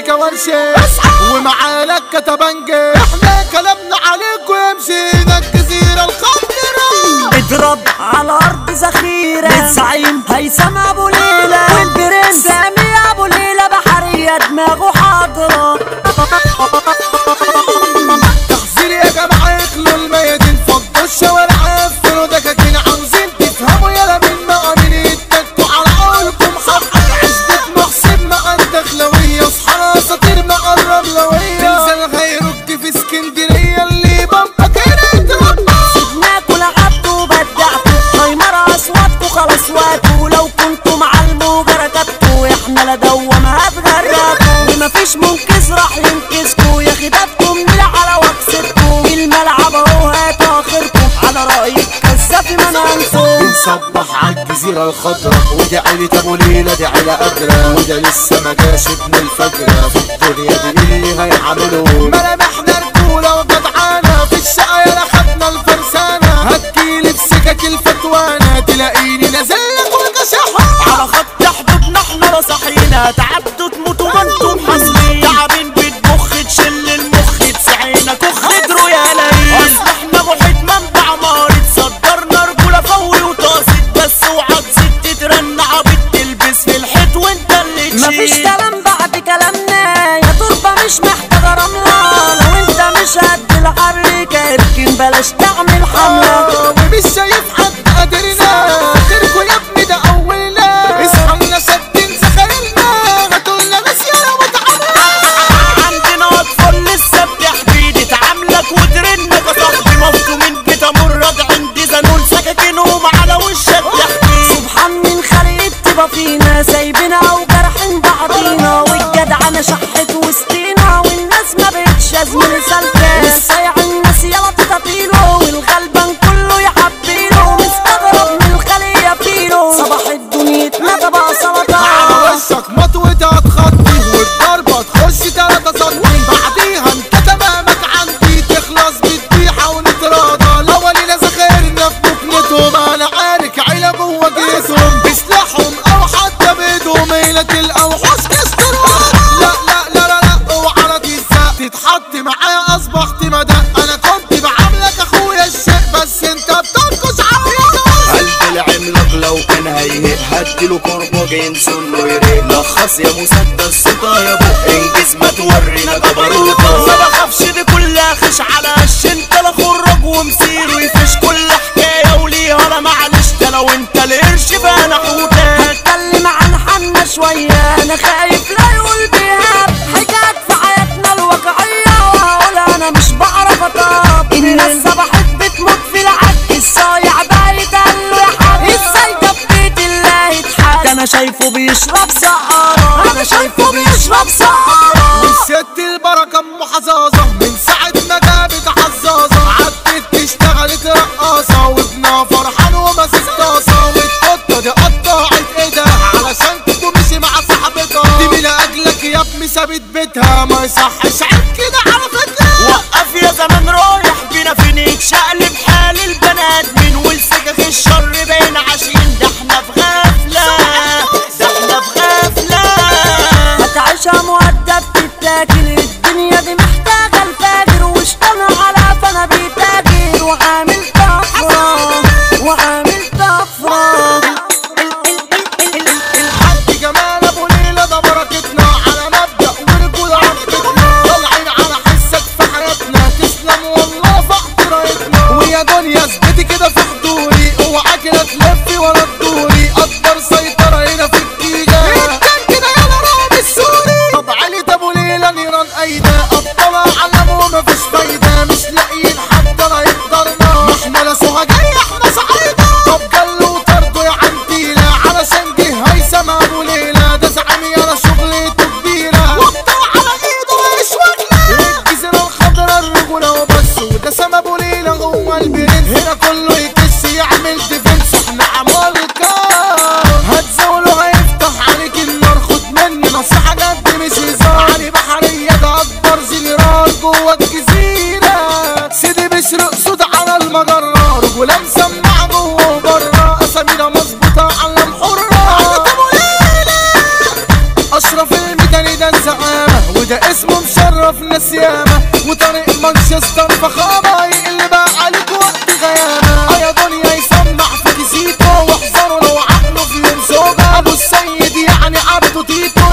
مزيكا ورشة ومعانا كتبنجة احنا كلامنا عليكم يمشي ده الجزيرة الخضراء اضرب على ارض ذخيره الزعيم هيثم ابو ليلى والبرنس سامي ابو ليلى بحريه دماغه حاضره تحذير يا جماعة يخلوا الميادين فضوا الشوارع قفلوا دكاكين عاوزين تفهموا يلا من مقامين اتكوا على عقولكم حقك عزبة محسن مع الدخلوية اصحى اساطير مع الرملوية تنزل غيرك في اسكندرية اللي بمبك هنا يتربى ناكل عبد وبدعتوا خيمرة اصواتكوا خلاص واتوا لو كنتوا مع الموجة ركبتوا احنا لا دوما هتغربوا ومفيش منقذ راح ينقذكوا يا خدابكم من على وكستكوا الملعب اهو هاتوا اخركم على رأيك كذابي ما ننسوا بنصبح عالجزيرة الخضراء ودي عيلة ابو ليلى دي عيلة قادرة وده لسه ما جاش ابن الفجر في الدنيا دي اللي هيعملوا ملامحنا رجولة وجدعانة في الشقة يلا خدنا الفرسانة هتجيلي في سكك الفتوانة تلاقيني نازل لك والكشحة على خط حدودنا احنا رصاحينا تعبتوا تموتوا ما انتم حاسبين تعبين بتبخ تشل المخ تسعينا كخ قدروا يا ليل اصل احنا محيط منبع مارد صدرنا رجوله فوري وطاسد بس اوعى تزيد تترن عبيط تلبس في الحيط وانت اللي تشيل مفيش كلام بعد كلامنا يا تربه مش محتاجه رمله لو انت مش قد الحركه اركن بلاش تعمل حمله ومش شايف حد قادرنا غيركوا يا ابني ده اولنا اصحى شدين زخارلنا هاتولنا ناس يا وتعالى عندنا اطفال لسه بتحبيد اتعاملك وترنك يا صاحبي مفطومين بتمرد عندي زنول سكاكينهم على وشك تحكي سبحان من خلق تبقى فينا سايبنا او جرحين بعضينا والجدعنة شحت وسطينا والناس ما بقتش ازمن سالكة والصيع الناس يلا تطيله والغلبان كله يحبيله مستغرب من الخلية فيله صباح الدنيا اتمدى بقى على سلطة وشك مطوتها هتخطي والضربة تخش تلاتة سطي بعديها انت تمامك عندي تخلص بالديحة ونتراضى الاولين زخيرنا في بكنتهم انا عارك عيلة جوه جيتهم بسلاحهم او حتى بايدهم هيلة الاوحش كسروا لا لا لا لا لا اوعى لا تنسى تتحط معايا اصبحت مدى انا كنت بعاملك اخويا الشيء بس انت بتنكش عليا قلب العملاق لو كان هيهق هديله كرباج ينسون له يريق لخص يا مسدس صوتا يا بق انجز ما تورينا جبروتا ما بخافش دي كلها خش على قش انت لا خرج ومسير ويفش كل حكايه وليها انا معلش ده لو انت القرش فانا حوتة هتكلم عن حنا شويه انا خايف لا يقول بيها حاجات في حياتنا الواقعيه وهقول انا مش بعرف اطاب الناس صبحت بتموت في العك الصايع ده يتقال له يا حاج ازاي ده في بيت الله يتحد انا شايفه بيشرب سقارة انا شايفه بيشرب سقارة والست البركة ام حظاظة من ساعة ما جابت حظاظة عدت اشتغلت رقاصة وابنها فرحان وماسك طاسة والقطة دي قطعت ايدها علشان تمشي مع صاحبتها دي من اجلك يا ابني سابت بيتها ما يصحش عيب كده على فكرة وقف يا زمان رايح بينا فينيك شقلب حال البنات من والسكك الشر بين عشرين ده احنا في غفلة ده احنا في غفلة هتعيشها مؤدب تتاكل الدنيا دي محتاجة الفاجر واشتغل على فانا بيتاجر وعامل طفرة وعامل طفرة الحاج جمال ابو ليلى ده بركتنا على مبدأ ورجول عفتنا طلع شرف ناس ياما وطريق مانشستر فخامة اللي بقى عليك وقت غيامة يا دنيا يسمع في كيسيكو واحذروا لو عقله في يوم زوجة ابو السيد يعني عبده تيتو